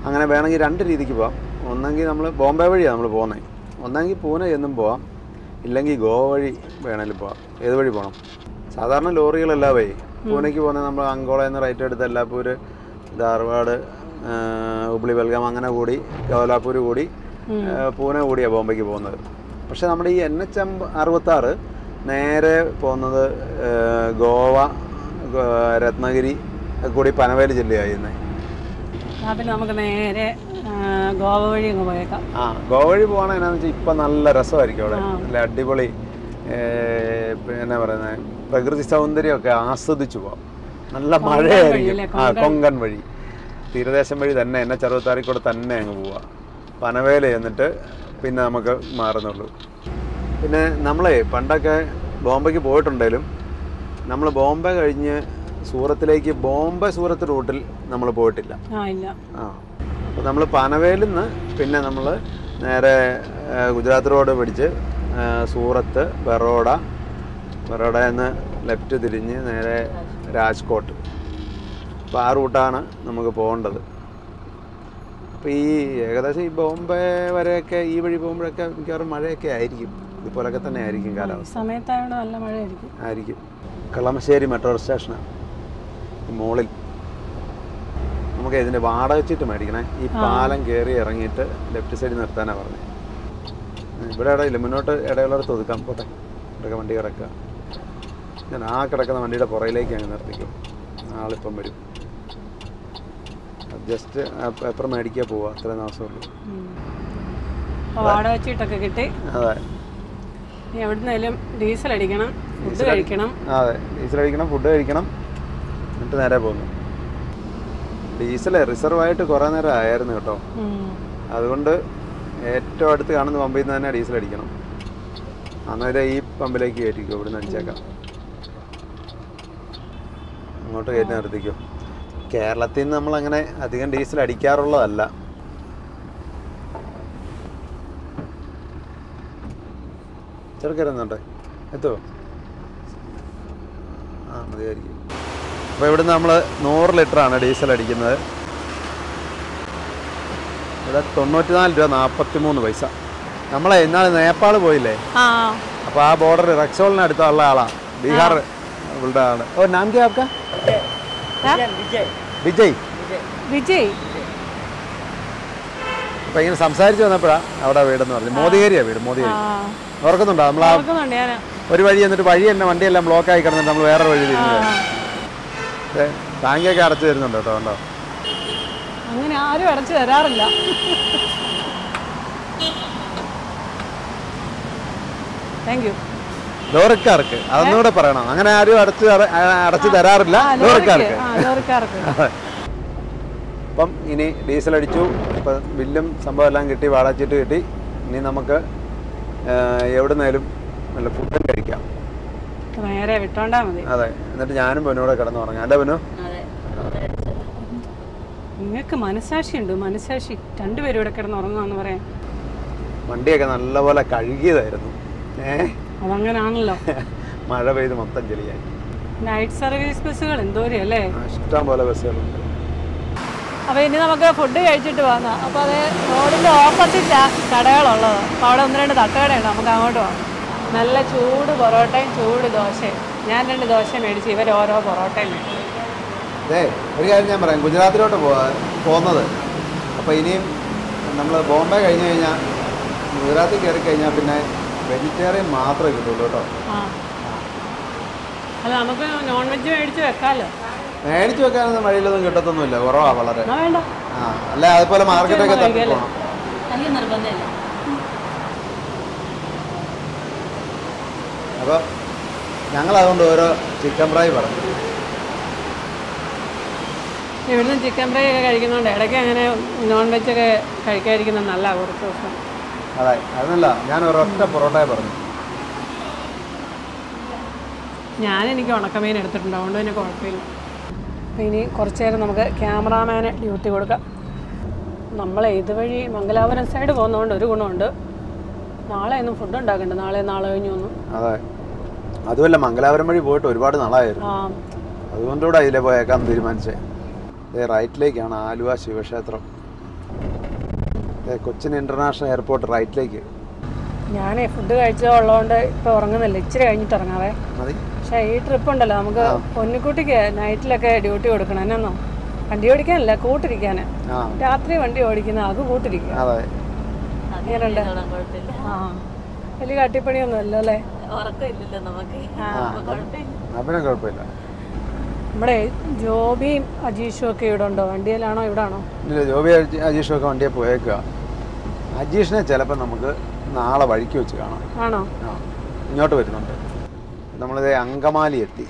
അങ്ങനെ വേണമെങ്കിൽ രണ്ട് രീതിക്ക് പോവാം ഒന്നെങ്കിൽ നമ്മൾ ബോംബെ വഴിയാണ് നമ്മൾ പോകുന്നത് ഒന്നെങ്കിൽ പൂനെ എന്നും പോവാം ഇല്ലെങ്കിൽ ഗോവ വഴി വേണമെങ്കിലും പോവാം ഏത് വഴി പോകണം സാധാരണ ലോറികളെല്ലാം വഴി പൂനെക്ക് പോകുന്നത് നമ്മൾ അങ്കോളയിൽ നിന്ന് റൈറ്റ് എടുത്ത് എല്ലാപ്പൂർ ധാർവാഡ് ആ, ഹുബ്ലി ബൽഗാം അങ്ങനെ കൂടി കോലാപ്പൂർ കൂടി ആ, പൂനെ കൂടിയാണ് ബോംബെക്ക് പോകുന്നത് പക്ഷേ നമ്മുടെ ഈ എൻ എച്ച് എം അറുപത്താറ് നേരെ പോകുന്നത് ആ, ഗോവ ഗോ- രത്നഗിരി ഒക്കെ കൂടി പനവേല് ജില്ലയായിരുന്നേ ആ പിന്നെ നമുക്ക് നേരെ ആ, ഗോവ വഴി അങ്ങ് പോയേക്കാം ആ ഗോവ വഴി പോകണത് എന്നാന്ന് വെച്ചാൽ ഇപ്പം നല്ല രസമായിരിക്കും അവിടെ നല്ല അടിപൊളി ഏ, പിന്നെ എന്നാ പറയുന്നത് പ്രകൃതി സൗന്ദര്യമൊക്കെ ആസ്വദിച്ചു പോവാം നല്ല മഴയായിരിക്കും ആ കൊങ്കൺ വഴി തീരദേശം വഴി തന്നെ എന്നെ ചെറുപത്താറി കൂടെ തന്നെ അങ്ങ് പോവാ പനവേല എന്നിട്ട് പിന്നെ നമുക്ക് മാറുന്നുള്ളൂ പിന്നെ നമ്മളെ പണ്ടൊക്കെ ബോംബെക്ക് പോയിട്ടുണ്ടെങ്കിലും നമ്മൾ ബോംബെ കഴിഞ്ഞ് സൂറത്തിലേക്ക് ബോംബെ സൂറത്ത് റൂട്ടിൽ നമ്മൾ പോയിട്ടില്ല ആ ഇല്ല ആ അപ്പോൾ നമ്മൾ പനവേലിൽ നിന്ന് പിന്നെ നമ്മൾ നേരെ ആ, ഗുജറാത്ത് റോഡ് പിടിച്ച് ആ, സൂറത്ത് ബറോഡ ബറോഡയിൽ നിന്ന് ലെഫ്റ്റ് തിരിഞ്ഞ് നേരെ രാജ്കോട്ട് അപ്പോൾ ആ റൂട്ടാണ് നമുക്ക് പോകേണ്ടത് അപ്പോൾ ഈ ഏകദേശം ഈ ബോംബെ വരെയൊക്കെ ഈ വഴി പോകുമ്പോഴൊക്കെ മിക്കവാറും മഴയൊക്കെ ആയിരിക്കും ഇതുപോലൊക്കെ തന്നെ ആയിരിക്കും കാലാവസ്ഥ സമയത്തായോണ്ട് നല്ല മഴയായിരിക്കും ആയിരിക്കും കളമശ്ശേരി മെട്രോ സ്റ്റേഷനാണ് ഈ മോളിൽ നമുക്ക് ഇതിൻ്റെ വാടക ചീട്ട് മേടിക്കണേ ഈ പാലം കയറി ഇറങ്ങിയിട്ട് ലെഫ്റ്റ് സൈഡിൽ നിർത്താനാണ് പറഞ്ഞത് ഇവിടെ ഇടയില്ല മുന്നോട്ട് ഇടയുള്ളടത്ത് ഒതുക്കാം പോട്ടെ ഇവിടെയൊക്കെ വണ്ടി കിടക്കുക ഞാൻ ആ കിടക്കുന്ന വണ്ടിയുടെ പുറയിലേക്ക് അങ്ങ് നിർത്തിക്കും ആളിപ്പം വരും ജസ്റ്റ് പേപ്പർ മേടിക്കാൻ പോവുക അത്രയും ദിവസമുള്ളൂ അപ്പോൾ വാടക ചീട്ടൊക്കെ കിട്ടി അതെ ഇനി എവിടുന്നേലും ഡീസൽ അടിക്കണം ഫുഡ് കഴിക്കണം അതെ ഡീസൽ കഴിക്കണം ഫുഡ് കഴിക്കണം എന്നിട്ട് നേരെ പോകുന്നു ഡീസൽ റിസർവ് ആയിട്ട് കുറേ നേരം ആയിരുന്നു കേട്ടോ ഉം. അതുകൊണ്ട് ഏറ്റവും അടുത്ത് കാണുന്ന പമ്പിൽ നിന്ന് തന്നെ ഡീസൽ അടിക്കണം അന്നേരം ഈ പമ്പിലേക്ക് കയറ്റിക്കോ ഇവിടുന്ന് അടിച്ചേക്കാം അങ്ങോട്ട് കയറ്റി നിർത്തിക്കോ കേരളത്തിൽ നിന്ന് നമ്മൾ അങ്ങനെ അധികം ഡീസൽ അടിക്കാറുള്ളതല്ല ചെറുക്കരുന്നുണ്ട് എത്തുമോ ആ മതിയായിരിക്കും അപ്പോൾ ഇവിടുന്ന് നമ്മൾ നൂറ് ലിറ്ററാണ് ഡീസൽ അടിക്കുന്നത് ഇവിടെ തൊണ്ണൂറ്റിനാല് രൂപ നാൽപ്പത്തി മൂന്ന് പൈസ നമ്മളെ ഇന്നാൾ നേപ്പാൾ പോയില്ലേ ആ അപ്പോൾ ആ ബോർഡർ റക്സോളിന് അടുത്തുള്ള ആളാണ് ബീഹാർ ഇവളുടെ ആള് ഓ നാം ക്യാ ആപ്കാ വിജയ് വിജയ് അപ്പോൾ ഇങ്ങനെ സംസാരിച്ച് വന്നപ്പോഴാണ് അവിടെ വീടെന്ന് പറഞ്ഞു മോദിഗേരിയാണ് വീട് മോദിഗേരി ആ ഓർക്കുന്നുണ്ടോ നമ്മൾ ആ ഓർക്കുന്നുണ്ട് ഞാൻ ഒരു വഴി എന്നിട്ട് വഴി തന്നെ വണ്ടിയെല്ലാം ബ്ലോക്ക് ആയി കിടന്നിട്ട് നമ്മൾ വേറെ വഴി തിരിഞ്ഞു ടാങ്കിയൊക്കെ അടച്ചു തരുന്നുണ്ട് കേട്ടോ ഉണ്ടോ അങ്ങനെ ആരും അടച്ചു തരാറില്ല താങ്ക് യു ലോറിക്കാർക്ക് അതൊന്നുകൂടെ പറയണം അങ്ങനെ ആരും അടച്ച് തര- ആ, അടച്ചു തരാറില്ല ലോറിക്കാർക്ക് ആ ലോറിക്കാർക്ക് അപ്പം ഇനി ഡീസൽ അടിച്ചു ഇപ്പം ബില്ലും സംഭവം എല്ലാം കിട്ടി വാടകച്ചിട്ട് കിട്ടി ഇനി നമുക്ക് എവിടുന്നേലും നല്ല ഫുഡും കഴിക്കാം നേരെ വിട്ടോണ്ടാ മതി അതെ എന്നിട്ട് ഞാനും പൊന്നൂടെ കിടന്നു ഉറങ്ങാം അല്ലേ പൊന്നു അതെ നിങ്ങൾക്ക് മനസാക്ഷിയുണ്ട് മനസാക്ഷി രണ്ടുപേരും ഇവിടെ കിടന്ന് ഉറങ്ങുമെന്ന് പറയാം വണ്ടിയൊക്കെ നല്ലപോലെ കഴുകിയതായിരുന്നു ഏ അതങ്ങനാണല്ലോ മഴ പെയ്ത് മൊത്തം ചെളിയായി നൈറ്റ് സർവീസ് ബസ്സുകൾ എന്തോരം അല്ലേ ആ, ഇഷ്ടം പോലെ ബസ്സുകളുണ്ട് അപ്പോൾ ഇനി നമുക്ക് ഫുഡ് കഴിച്ചിട്ട് പോകാം അപ്പോൾ അത് റോഡിൻ്റെ ഓപ്പോസിറ്റാണ് കടകളുള്ളത് അപ്പോൾ അവിടെ ഒന്ന് രണ്ട് തട്ടുകടയുണ്ട് നമുക്ക് അങ്ങോട്ട് പോകാം നല്ല ചൂട് പൊറോട്ടയും ചൂട് ദോശയും ഞാൻ രണ്ട് ദോശ മേടിച്ച് ഇവർ ഓരോ പൊറോട്ടയും മേടിച്ചു അതെ ഒരു കാര്യം ഞാൻ പറയാം ഗുജറാത്തിലോട്ട് പോവാ പോകുന്നത് അപ്പോൾ ഇനിയും നമ്മൾ ബോംബെ കഴിഞ്ഞ് കഴിഞ്ഞാൽ ഗുജറാത്തിൽ കയറി കഴിഞ്ഞാൽ പിന്നെ വെജിറ്റേറിയൻ മാത്രമേ കിട്ടുള്ളൂ കേട്ടോ ആ അല്ല നമുക്ക് നോൺ വെജ് മേടിച്ച് വെക്കാമല്ലോ മേടിച്ച് വെക്കാനൊന്നും വഴിയിലൊന്നും കിട്ടത്തൊന്നുമില്ല കുറവാണ് വളരെ എന്നാ വേണ്ട ആ അല്ല അതുപോലെ മാർക്കറ്റൊക്കെ തപ്പി കഴിക്കാലോ. പോകണം എനിക്ക് നിർബന്ധമില്ല അപ്പോൾ ഞങ്ങൾ അതുകൊണ്ട് ഓരോ ചിക്കൻ ഫ്രൈ പറഞ്ഞു ഇവിടുന്ന് ചിക്കൻ ഫ്രൈ ഒക്കെ കഴിക്കുന്നതുകൊണ്ട് ഇടയ്ക്ക് അങ്ങനെ നോൺ വെജ് ഒക്കെ കഴിക്കാതിരിക്കുന്നത് നല്ല കുറച്ച് ദിവസം അതെ അതൊന്നല്ല ഞാൻ ഒരൊറ്റ പൊറോട്ടയെ പറഞ്ഞു ഞാൻ എനിക്ക് ഉണക്കമീൻ എടുത്തിട്ടുണ്ട് അതുകൊണ്ട് പിന്നെ കുഴപ്പമില്ല അപ്പോൾ ഇനി കുറച്ച് നേരം നമുക്ക് ക്യാമറാമാന് ഡ്യൂട്ടി കൊടുക്കാം നമ്മൾ ഇതുവഴി മംഗലാപുരം സൈഡ് പോകുന്നതുകൊണ്ട് ഒരു ഗുണമുണ്ട് നാളെ ഒന്നും ഫുഡ് ഉണ്ടാക്കണ്ട നാളെ നാളെ കഴിഞ്ഞു ഒന്നും അതെ അതുമല്ല മംഗലാപുരം വഴി പോയിട്ട് ഒരുപാട് നാളായിരുന്നു ആ അതുകൊണ്ടുകൂടെ അതിലെ പോയേക്കാൻ തീരുമാനിച്ചേ ഇതേ റൈറ്റിലേക്കാണ് ആലുവ ശിവക്ഷേത്രം ദേ കൊച്ചിൻ ഇൻ്റർനാഷണൽ എയർപോർട്ട് റൈറ്റിലേക്ക് ഞാനേ ഫുഡ് കഴിച്ചതുള്ളതുകൊണ്ട് ഇപ്പോൾ ഉറങ്ങുന്നില്ല ഇച്ചിരി കഴിഞ്ഞിട്ട് ഇറങ്ങാവേ മതി പക്ഷേ ഈ ട്രിപ്പ് ഉണ്ടല്ലോ നമുക്ക് പൊന്നിക്കുട്ടിക്ക് നൈറ്റിലൊക്കെ ഡ്യൂട്ടി കൊടുക്കണം എന്നാന്നോ വണ്ടി ഓടിക്കാനല്ല കൂട്ടിരിക്കാൻ ആ രാത്രി വണ്ടി ഓടിക്കുന്ന അത് കൂട്ടിരിക്കുക അതെ എങ്ങനെയുണ്ട് കുഴപ്പമില്ല ആ വലിയ കാട്ടിപ്പണിയൊന്നും അല്ല അല്ലേ ഉറക്കമില്ലല്ലോ നമുക്ക് ആ കുഴപ്പമില്ല അപ്പം കുഴപ്പമില്ല നമ്മുടെ ജോബിയും അജീഷും ഒക്കെ ഇവിടെ ഉണ്ടോ വണ്ടിയിലാണോ ഇവിടെ ആണോ ഇല്ല ജോബി അജി- അജീഷും ഒക്കെ വണ്ടിയെ പോയേക്കുക അജീഷിനെ ചിലപ്പോൾ നമുക്ക് നാളെ വഴിക്ക് വെച്ച് കാണാം ആണോ ആ ഇങ്ങോട്ട് വരുന്നുണ്ട് നമ്മളിത് അങ്കമാലി എത്തി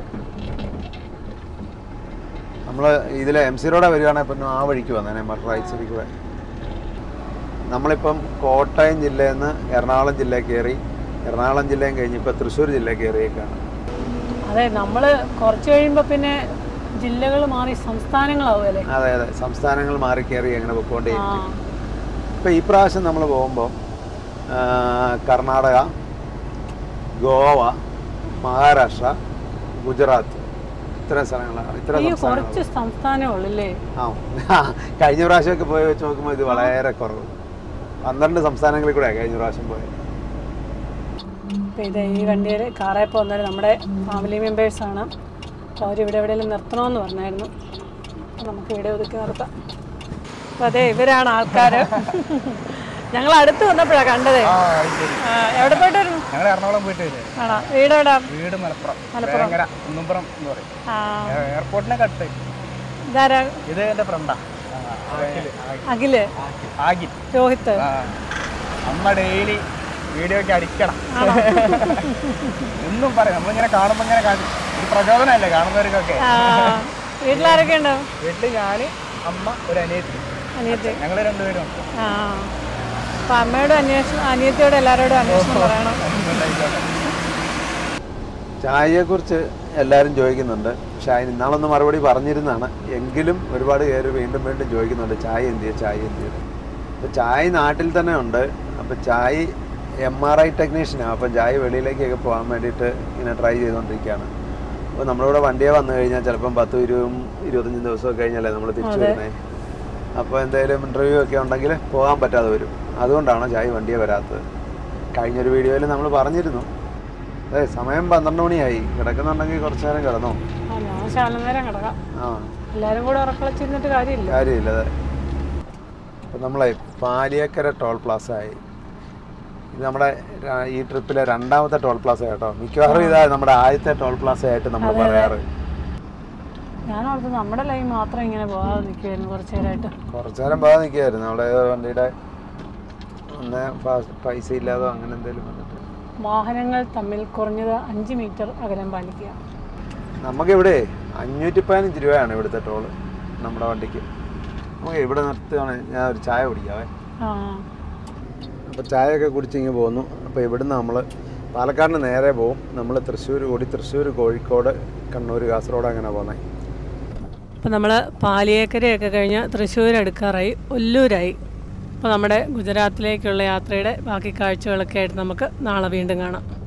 നമ്മൾ ഇതിൽ എം സി റോഡെ വരികയാണെങ്കിൽ പിന്നെ ആ വഴിക്ക് വന്നേനെ മറ്റു റൈറ്റ് സൈഡിൽ കൂടെ നമ്മളിപ്പം കോട്ടയം ജില്ലയിൽ നിന്ന് എറണാകുളം ജില്ലയിൽ കയറി എറണാകുളം ജില്ലയും കഴിഞ്ഞ് ഇപ്പോൾ തൃശ്ശൂർ ജില്ലയിൽ കയറിയേക്കാണ് അതെ നമ്മൾ കുറച്ച് കഴിയുമ്പോൾ പിന്നെ ജില്ലകൾ മാറി സംസ്ഥാനങ്ങളാവുമല്ലേ അതെ അതെ സംസ്ഥാനങ്ങൾ മാറി കയറി അങ്ങനെ ആ പൊയ്ക്കൊണ്ടേയിരിക്കും ഇപ്പോൾ ഈ പ്രാവശ്യം നമ്മൾ പോകുമ്പോൾ കർണാടക ഗോവ മഹാരാഷ്ട്ര ഗുജറാത്ത് ഇത്തരം സ്ഥലങ്ങളാണ് ഇത്തരം ഈ സംസ്ഥാനങ്ങൾ കുറച്ച് സംസ്ഥാനമേ ഉള്ളല്ലേ ആ കഴിഞ്ഞ പ്രാവശ്യമൊക്കെ പോയി വെച്ച് നോക്കുമ്പോൾ ഇത് വളരെ കുറവ് പന്ത്രണ്ട് സംസ്ഥാനങ്ങളിൽ കൂടെയാണ് കഴിഞ്ഞ പ്രാവശ്യം പോയത് അപ്പോൾ ഇത് ഈ വണ്ടിയിൽ കാറിൽ പോകുന്നത് നമ്മുടെ ഫാമിലി മെമ്പേഴ്സാണ് അപ്പോൾ അവരിവിടെ എവിടെയെങ്കിലും നിർത്തണമെന്ന് പറഞ്ഞായിരുന്നു അപ്പോൾ നമുക്ക് ഇവിടെ ഒതുക്കി നിർത്താം അപ്പോൾ അതെ ഇവരാണ് ആൾക്കാർ ഞങ്ങൾ അടുത്ത് വന്നപ്പോഴാണ് കണ്ടതേ ആ അത് ശരി ആ, എവിടെ പോയിട്ട് വരും ഞങ്ങൾ എറണാകുളം പോയിട്ട് വരും ആണോ വീട് എവിടെ വീട് മലപ്പുറം മലപ്പുറം. വേങ്ങര കുന്നുംപുറം എന്ന് പറയും ആ എ- എയർപോർട്ടിനൊക്കെ അടുത്ത് ഇതാരാ ഇത് എൻ്റെ ഫ്രണ്ടാ അഖില് ആഗിൽ രോഹിത്ത് ആ അമ്മ ഡെയിലി വീഡിയോ ഒക്കെ അടിക്കണം എന്നും പറയും നമ്മളിങ്ങനെ കാണുമ്പോൾ ഇങ്ങനെ കാണും ഒരു പ്രചോദനമല്ലേ കാണുന്നവർക്കൊക്കെ ആ, വീട്ടിലാരൊക്കെ ഉണ്ട് വീട്ടിൽ ഞാൻ അമ്മ ഒരു അനിയത്തി അനിയത്തി ഞങ്ങൾ രണ്ടുപേരും ഉണ്ട് ആ അപ്പം അമ്മയോടും അന്വേഷണം അനിയത്തിയോടും എല്ലാവരോടും അന്വേഷണം പറയണം ചായയെക്കുറിച്ച് എല്ലാവരും ചോദിക്കുന്നുണ്ട് പക്ഷെ അതിന് ഇന്നാളൊന്ന് മറുപടി പറഞ്ഞിരുന്നതാണ് എങ്കിലും ഒരുപാട് പേര് വീണ്ടും വീണ്ടും ചോദിക്കുന്നുണ്ട് ചായ എന്ത് ചെയ്യും ചായ എന്ത് ചെയ്യും അപ്പോൾ ചായ നാട്ടിൽ തന്നെ ഉണ്ട് അപ്പോൾ ചായ എം ആർ ഐ ടെക്നീഷ്യനാണ് അപ്പം ചായ വെളിയിലേക്കൊക്കെ പോകാൻ വേണ്ടിയിട്ട് ഇങ്ങനെ ട്രൈ ചെയ്തുകൊണ്ടിരിക്കുകയാണ് അപ്പോൾ നമ്മളിവിടെ വണ്ടിയെ വന്നു കഴിഞ്ഞാൽ ചിലപ്പം പത്തും ഇരുപതും ഇരുപത്തഞ്ചും ദിവസമൊക്കെ കഴിഞ്ഞാലേ നമ്മൾ തിരിച്ചു വരുന്നത് അപ്പോൾ എന്തെങ്കിലും ഇൻ്റർവ്യൂ ഒക്കെ ഉണ്ടെങ്കിൽ പോകാൻ പറ്റാതെ വരും അതുകൊണ്ടാണ് ചായ വണ്ടിയെ വരാത്തത് കഴിഞ്ഞൊരു വീഡിയോയിൽ നമ്മൾ പറഞ്ഞിരുന്നു അതെ സമയം പന്ത്രണ്ട് മണിയായി കിടക്കുന്നുണ്ടെങ്കിൽ കുറച്ച് നേരം കിടന്നോ ആ ഞാൻ ശാലം നേരം കിടക്കാം ആ എല്ലാവരും കൂടെ ഉറക്കളച്ചിരുന്നിട്ട് കാര്യമില്ല കാര്യമില്ല അതെ അപ്പം നമ്മളെ പാലിയേക്കര ടോൾ പ്ലാസ ആയി ഇത് നമ്മുടെ ര- ഈ ട്രിപ്പിലെ രണ്ടാമത്തെ ടോൾ പ്ലാസ കേട്ടോ മിക്കവാറും ഇതാ നമ്മുടെ ആദ്യത്തെ ടോൾ പ്ലാസ ആയിട്ട് നമ്മൾ പറയാറ് ഞാൻ ഓർത്ത് നമ്മുടെ ലൈൻ മാത്രം ഇങ്ങനെ പോകാതെ നിൽക്കുമായിരുന്നു കുറച്ച് നേരമായിട്ട് കുറച്ചു നേരം പോകാൻ നിൽക്കുമായിരുന്നു നമ്മുടെ വണ്ടിയുടെ ഒന്ന് ഫാ- പൈസ ഇല്ലാതോ അങ്ങനെ എന്തെങ്കിലും വന്നിട്ട് വാഹനങ്ങൾ തമ്മിൽ കുറഞ്ഞത് അഞ്ച് മീറ്റർ അകലം പാലിക്കുക നമുക്കിവിടെ അഞ്ഞൂറ്റി പതിനഞ്ച് രൂപയാണ് ഇവിടുത്തെ ടോള് നമ്മുടെ വണ്ടിക്ക് നമുക്ക് ഇവിടെ നിർത്തുകയാണ് ഞാൻ ഒരു ചായ കുടിക്കാവേ ആ അപ്പോൾ ചായയൊക്കെ കുടിച്ചിങ്ങ് പോന്നു അപ്പോൾ ഇവിടുന്ന് നമ്മൾ പാലക്കാടിന് നേരെ പോവും നമ്മൾ തൃശ്ശൂർ കൂടി തൃശ്ശൂർ കോഴിക്കോട് കണ്ണൂർ കാസർഗോഡ് അങ്ങനെ പോകുന്നത് അപ്പോൾ നമ്മൾ പാലിയേക്കരയൊക്കെ കഴിഞ്ഞ് തൃശ്ശൂർ എടുക്കാറായി ഒല്ലൂരായി അപ്പോൾ നമ്മുടെ ഗുജറാത്തിലേക്കുള്ള യാത്രയുടെ ബാക്കി കാഴ്ചകളൊക്കെ ആയിട്ട് നമുക്ക് നാളെ വീണ്ടും കാണാം